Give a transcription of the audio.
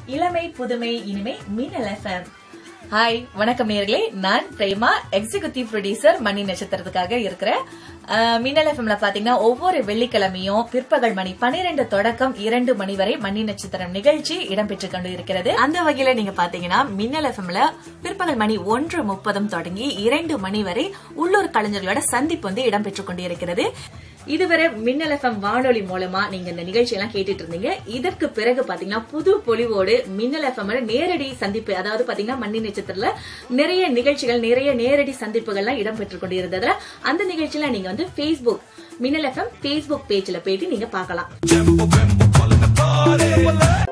இளமை புதுமை இனிமை மின்னல் எஃப்எம் ஹாய் வணக்கம் நேர்களே நான் பிரேமா எக்ஸிகியூட்டிவ் ப்ரொடியூசர் மணி நட்சத்திரத்துக்காக இருக்கிறேன் அஹ், மின்னல் எஃப்எம்ல பாத்தீங்கன்னா ஒவ்வொரு வெள்ளிக்கிழமையும் பிற்பகல் மணி பன்னிரெண்டு தொடக்கம் இரண்டு மணி வரை மணி நட்சத்திரம் நிகழ்ச்சி இடம்பெற்று கொண்டு இருக்கிறது அந்த வகையில நீங்க பாத்தீங்கன்னா மின்னல் எஃப்எம்ல பிற்பகல் மணி ஒன்று முப்பதும் தொடங்கி இரண்டு மணி வரை உள்ளூர் கலைஞர்களோட சந்திப்பு வந்து இடம்பெற்று கொண்டிருக்கிறது இதுவரை மின்னல் எஃப்எம் வானொலி மூலமா நீங்க இந்த நிகழ்ச்சி எல்லாம் கேட்டுட்டு இருந்தீங்க இதற்கு பிறகு பாத்தீங்கன்னா புது பொலிவோடு மின்னல் எஃப்எம் நேரடி சந்திப்பு அதாவது பாத்தீங்கன்னா மண்ணி நட்சத்திரத்துல நிறைய நிகழ்ச்சிகள் நிறைய நேரடி சந்திப்புகள்லாம் இடம்பெற்று கொண்டிருந்ததுல அந்த நிகழ்ச்சியில நீங்க வந்து Facebook மின்னல் எஃப்எம் Facebook பேஜ்ல போயிட்டு நீங்க பார்க்கலாம்